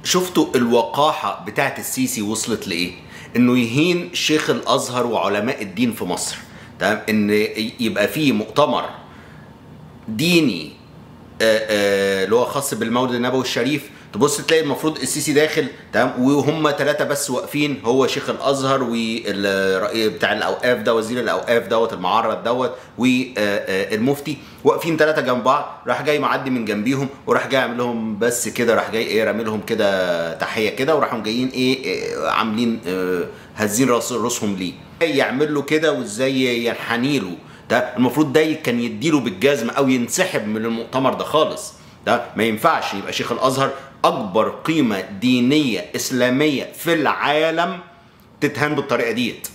شفتوا الوقاحة بتاعت السيسي وصلت لإيه؟ إنه يهين شيخ الأزهر وعلماء الدين في مصر تمام إن يبقى فيه مؤتمر ديني آه، آه، اللي هو خاص بالمولد النبوي الشريف تبص تلاقي المفروض السيسي داخل تمام وهم ثلاثة بس واقفين هو شيخ الازهر والرئيس بتاع الاوقاف ده وزير الاوقاف دوت المعرض دوت والمفتي واقفين ثلاثة جنب بعض راح جاي معدي من جنبيهم وراح جاي عامل لهم بس كده راح جاي ايه رامي لهم كده تحية كده وراحوا جايين ايه إيه، عاملين آه، هازين راس راسهم ليه يعمل له كده وازاي ينحني له ده المفروض ده كان يديله بالجزم او ينسحب من المؤتمر ده خالص ده ما ينفعش يبقى شيخ الازهر اكبر قيمه دينيه اسلاميه في العالم تتهان بالطريقه ديت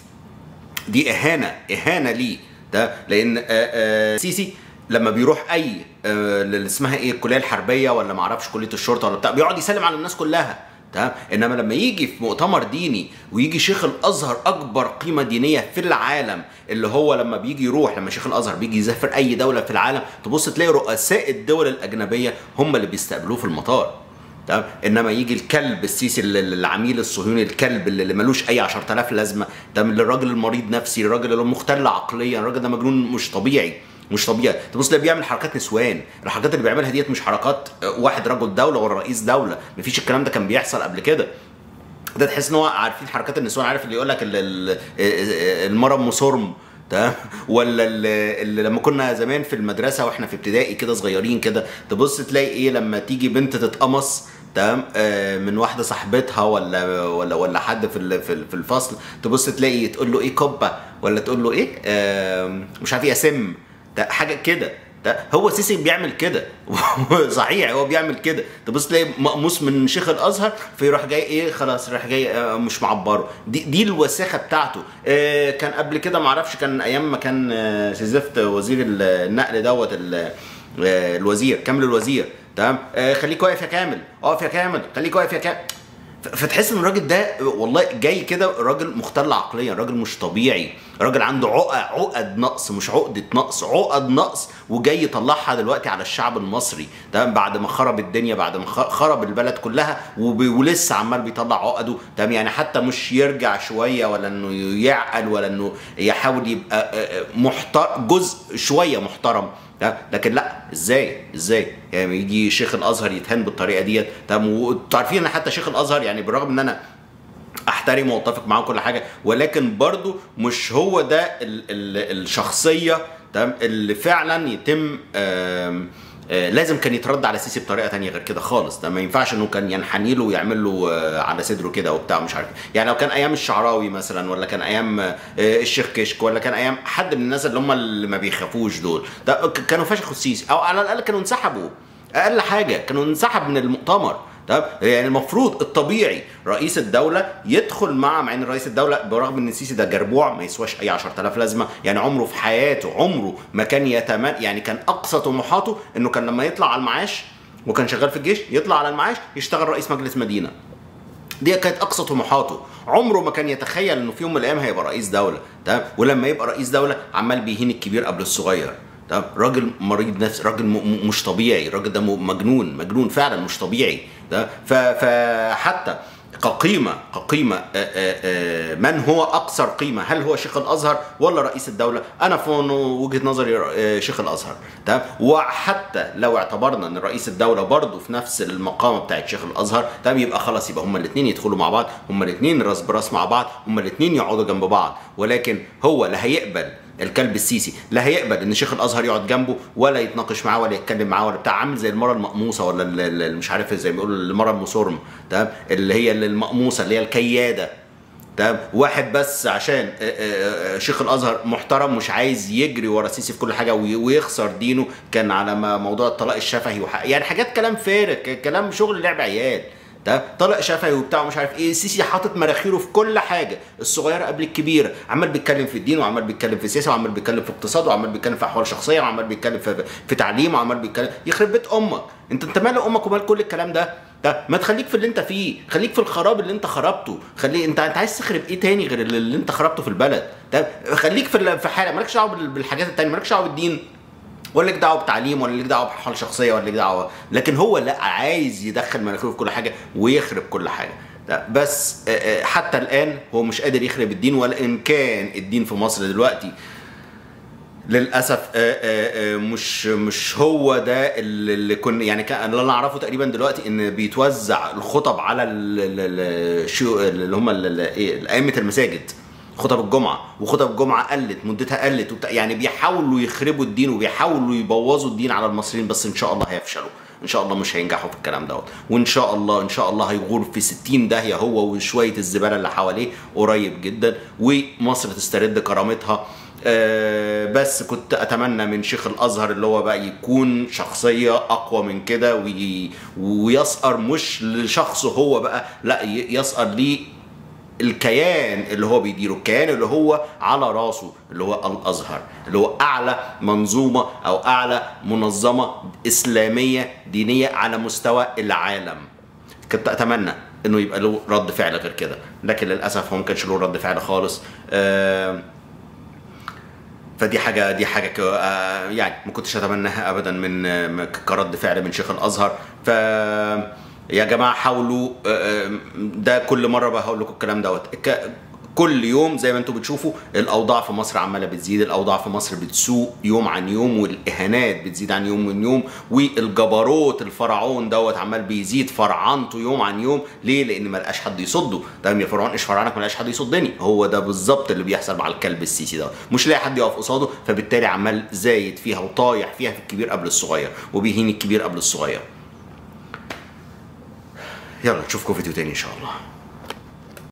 دي اهانه اهانه ليه ده لان آه، آه، سيسي لما بيروح اي آه، اللي اسمها ايه الكليه الحربيه ولا ما اعرفش كليه الشرطه ولا بتاع بيقعد يسلم على الناس كلها تمام انما لما يجي في مؤتمر ديني ويجي شيخ الازهر اكبر قيمه دينيه في العالم اللي هو لما بيجي يروح لما شيخ الازهر بيجي يسافر اي دوله في العالم تبص تلاقي رؤساء الدول الاجنبيه هم اللي بيستقبلوه في المطار تمام انما يجي الكلب السيسي ال- ال- العميل الصهيوني الكلب اللي اللي ملوش اي 10000 لازمه ده من الراجل المريض نفسي الراجل اللي مختل عقليا الراجل ده مجنون مش طبيعي مش طبيعي تبص تلاقيه بيعمل حركات نسوان الحركات اللي بيعملها ديت مش حركات آه، واحد رجل دوله ولا رئيس دوله مفيش الكلام ده كان بيحصل قبل كده ده تحس ان هو عارفين حركات النسوان عارف اللي يقول لك ال- ال- المرة ام صرم تمام ولا اللي, اللي لما كنا زمان في المدرسه واحنا في ابتدائي كده صغيرين كده تبص تلاقي ايه لما تيجي بنت تتقمص تمام آه، من واحده صاحبتها ولا ولا ولا حد في ال- في ال- في الفصل تبص تلاقي تقول له ايه كبه ولا تقول له ايه آه، مش عارف ايه اسم ده حاجه كده ده هو سيسي بيعمل كده صحيح هو بيعمل كده تبص تلاقي مقموص من شيخ الازهر فيروح جاي ايه خلاص راح جاي آه، مش معبره دي دي الوساخه بتاعته آه، كان قبل كده ما اعرفش كان ايام ما كان آه، سيزفت وزير النقل دوت ال- آه، الوزير كامل الوزير تمام آه، خليك واقف يا كامل اقف يا كامل خليك واقف يا كامل ف- فتحس ان الراجل ده والله جاي كده راجل مختل عقليا راجل مش طبيعي راجل عنده عقد عقد نقص مش عقدة نقص عقد نقص وجاي يطلعها دلوقتي على الشعب المصري تمام بعد ما خرب الدنيا بعد ما خ- خرب البلد كلها وب- ولسه عمال بيطلع عقده تمام يعني حتى مش يرجع شويه ولا انه يعقل ولا انه يحاول يبقى آه، آه، محترم جزء شويه محترم ده لكن لا ازاي ازاي يعني يجي شيخ الازهر يتهان بالطريقه ديت تمام وانتوا عارفين ان حتى شيخ الازهر يعني بالرغم ان انا احترمه واتفق معاه كل حاجه ولكن برضو مش هو ده ال ال الشخصيه تمام اللي فعلا يتم آم آه، لازم كان يترد على سيسي بطريقه تانية غير كده خالص ده ما ينفعش انه كان ينحني له ويعمل له آه، على صدره كده وبتاع مش عارف يعني لو كان ايام الشعراوي مثلا ولا كان ايام آه، الشيخ كشك ولا كان ايام حد من الناس اللي هم اللي ما بيخافوش دول ده ك- كانوا فشخوا السيسي او على الاقل كانوا انسحبوا اقل حاجه كانوا انسحب من المؤتمر طب يعني المفروض الطبيعي رئيس الدولة يدخل مع مع ان رئيس الدولة برغم ان السيسي ده جربوع ما يسواش اي 10000 لازمة يعني عمره في حياته عمره ما كان يتمنى يعني كان اقصى طموحاته انه كان لما يطلع على المعاش وكان شغال في الجيش يطلع على المعاش يشتغل رئيس مجلس مدينة دي كانت اقصى طموحاته عمره ما كان يتخيل انه في يوم من الايام هيبقى رئيس دوله تمام ولما يبقى رئيس دوله عمال بيهين الكبير قبل الصغير تمام راجل مريض نفس راجل م- م- مش طبيعي الراجل ده م- مجنون مجنون فعلا مش طبيعي ده ف- فحتى كقيمة كقيمة آه، آه، آه، من هو أكثر قيمة هل هو شيخ الأزهر ولا رئيس الدولة أنا في وجهة نظري آه، شيخ الأزهر تمام وحتى لو اعتبرنا أن رئيس الدولة برضه في نفس المقامة بتاعت شيخ الأزهر تمام يبقى خلاص يبقى هما الاثنين يدخلوا مع بعض هما الاثنين راس براس مع بعض هما الاثنين يقعدوا جنب بعض ولكن هو لا هيقبل الكلب السيسي لا هيقبل ان شيخ الازهر يقعد جنبه ولا يتناقش معاه ولا يتكلم معاه ولا بتاع عامل زي المره المقموصه ولا ال- ال- ال- مش عارف زي ما بيقولوا المره المصرم تمام اللي هي المقموصه اللي هي الكياده تمام واحد بس عشان آه، آه، آه، شيخ الازهر محترم مش عايز يجري ورا السيسي في كل حاجه وي- ويخسر دينه كان على ما- موضوع الطلاق الشفهي وح... يعني حاجات كلام فارغ ك- كلام شغل لعب عيال ده طلق شفهي وبتاع ومش عارف ايه السيسي حاطط مراخيره في كل حاجه الصغيره قبل الكبيره عمال بيتكلم في الدين وعمال بيتكلم في السياسه وعمال بيتكلم في اقتصاد وعمال بيتكلم في احوال شخصيه وعمال بيتكلم في, في تعليم وعمال بيتكلم يخرب بيت امك انت انت مال امك ومال كل الكلام ده ده ما تخليك في اللي انت فيه خليك في الخراب اللي انت خربته خلي انت انت عايز تخرب ايه تاني غير اللي اللي انت خربته في البلد ده خليك في ال- في حاله مالكش دعوه بال- بالحاجات التانيه مالكش دعوه بالدين ولا لك دعوه بتعليم ولا لك دعوه بحال شخصيه ولا لك دعوه لكن هو لا عايز يدخل مناخيره في كل حاجه ويخرب كل حاجه لا بس آه، آه، حتى الان هو مش قادر يخرب الدين ولا ان كان الدين في مصر دلوقتي للاسف آه، آه، آه، مش مش هو ده اللي اللي كنا يعني كان اللي انا اعرفه تقريبا دلوقتي ان بيتوزع الخطب على ال- ال- ال- شو اللي هم ال- ال- إيه، ائمه المساجد خطب الجمعه وخطب الجمعه قلت مدتها قلت وبتاع يعني بيحاولوا يخربوا الدين وبيحاولوا يبوظوا الدين على المصريين بس ان شاء الله هيفشلوا ان شاء الله مش هينجحوا في الكلام دوت وان شاء الله ان شاء الله هيغور في 60 داهيه هو وشويه الزباله اللي حواليه قريب جدا ومصر تسترد كرامتها آه، بس كنت اتمنى من شيخ الازهر اللي هو بقى يكون شخصيه اقوى من كده وي- ويسأر مش لشخصه هو بقى لا ي- يسأر ليه الكيان اللي هو بيديره الكيان اللي هو على راسه اللي هو الازهر اللي هو اعلى منظومه او اعلى منظمه اسلاميه دينيه على مستوى العالم كنت اتمنى انه يبقى له رد فعل غير كده لكن للاسف هو ما كانش له رد فعل خالص آه فدي حاجه دي حاجه ك- آه، يعني ما كنتش اتمناها ابدا من آه، ك- كرد فعل من شيخ الازهر ف يا جماعه حاولوا آه، آه، ده كل مره بقى هقول لكم الكلام دوت ك- كل يوم زي ما انتم بتشوفوا الاوضاع في مصر عماله بتزيد الاوضاع في مصر بتسوء يوم عن يوم والاهانات بتزيد عن يوم من يوم والجبروت الفرعون دوت عمال بيزيد فرعنته يوم عن يوم ليه لان ما لقاش حد يصده ده يا فرعون ايش فرعنك ما لقاش حد يصدني هو ده بالظبط اللي بيحصل مع الكلب السيسي ده مش لاقي حد يقف قصاده فبالتالي عمال زايد فيها وطايح فيها في الكبير قبل الصغير وبيهين الكبير قبل الصغير يلا نشوفكم فيديو تاني ان شاء الله